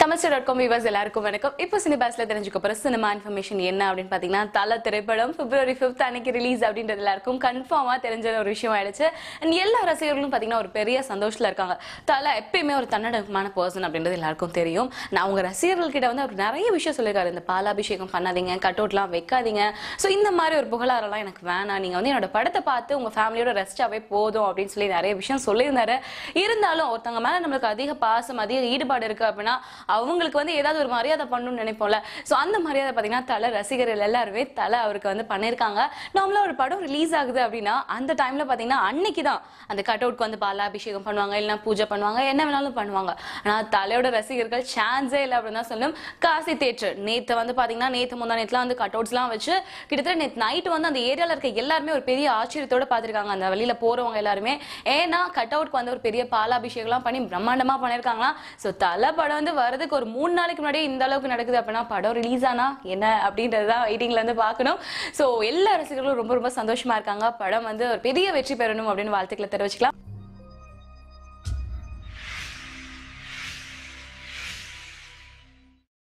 தமிழ்ச்சி dot com viewers எல்லாருக்கும் வணக்கம் இப்போ சினிபாஸ்ல தெரிஞ்சுக்க போற சினிமா இன்ஃபர்மேஷன் என்ன அப்படின்னு பாத்தீங்கன்னா தல திரைப்படம் பிப்ரவரி ஃபிஃப்த் அன்னைக்கு ரிலீஸ் அப்படின்றது எல்லாருக்கும் கன்ஃபார்மா தெரிஞ்ச ஒரு விஷயம் ஆயிடுச்சு அண்ட் எல்லா ரசிகர்களும் பாத்தீங்கன்னா ஒரு பெரிய சந்தோஷத்துல இருக்காங்க தல எப்பயுமே ஒரு தன்னடக்கமான பர்சன் அப்படின்றது எல்லாருக்கும் தெரியும் நான் உங்க ரசிகர்கள் கிட்ட வந்து அவர் நிறைய விஷயம் சொல்லியிருக்காரு இந்த பாலாபிஷேகம் பண்ணாதீங்க கட் அவுட்லாம் வைக்காதீங்க ஸோ இந்த மாதிரி ஒரு புகழாரெல்லாம் எனக்கு வேணாம் நீங்க வந்து என்னோட படத்தை பார்த்து உங்க ஃபேமிலியோட ரெஸ்டாவே போதும் அப்படின்னு சொல்லி நிறைய விஷயம் சொல்லியிருந்தாரு இருந்தாலும் ஒருத்தவங்க மேல நம்மளுக்கு அதிக பாசம் அதிக ஈடுபாடு இருக்கு அப்படின்னா அவங்களுக்கு வந்து ஏதாவது ஒரு மரியாதை பண்ணணும்னு நினைப்போம்ல ஸோ அந்த மரியாதை பார்த்தீங்கன்னா தலை ரசிகர்கள் எல்லாருமே தலை அவருக்கு வந்து பண்ணியிருக்காங்க நார்மலாக ஒரு படம் ரிலீஸ் ஆகுது அப்படின்னா அந்த டைம்ல பார்த்தீங்கன்னா அன்னைக்கு தான் அந்த கட் அவுட்க்கு வந்து பாலாபிஷேகம் பண்ணுவாங்க இல்லைன்னா பூஜை பண்ணுவாங்க என்ன வேணாலும் பண்ணுவாங்க ஆனால் தலையோட ரசிகர்கள் சான்ஸே இல்லை அப்படின்னு தான் சொல்லணும் காசி தேட்டர் நேற்று வந்து பார்த்தீங்கன்னா நேற்று முந்தா நேற்றுலாம் வந்து கட் அவுட்ஸ்லாம் வச்சு கிட்டத்தட்ட நேற்று நைட்டு வந்து அந்த ஏரியாவில் இருக்க எல்லாருமே ஒரு பெரிய ஆச்சரியத்தோட பார்த்துருக்காங்க அந்த வழியில போறவங்க எல்லாருமே ஏன்னா கட் அவுட்க்கு வந்து ஒரு பெரிய பாலாபிஷேகம்லாம் பண்ணி பிரம்மாண்டமா பண்ணியிருக்காங்களாம் ஸோ தலை படம் வந்து வரதுக்கு ஒரு மூணு நாளைக்கு முன்னாடியே இந்த அளவுக்கு நடக்குது அப்படின்னா படம் ரிலீஸ் ஆனா என்ன அப்படின்றது தான் வெயிட்டிங்ல இருந்து பார்க்கணும் ஸோ எல்லா ரசிகர்களும் ரொம்ப ரொம்ப சந்தோஷமா இருக்காங்க படம் வந்து ஒரு பெரிய வெற்றி பெறணும் அப்படின்னு வாழ்த்துக்களை தெரிவிச்சுக்கலாம்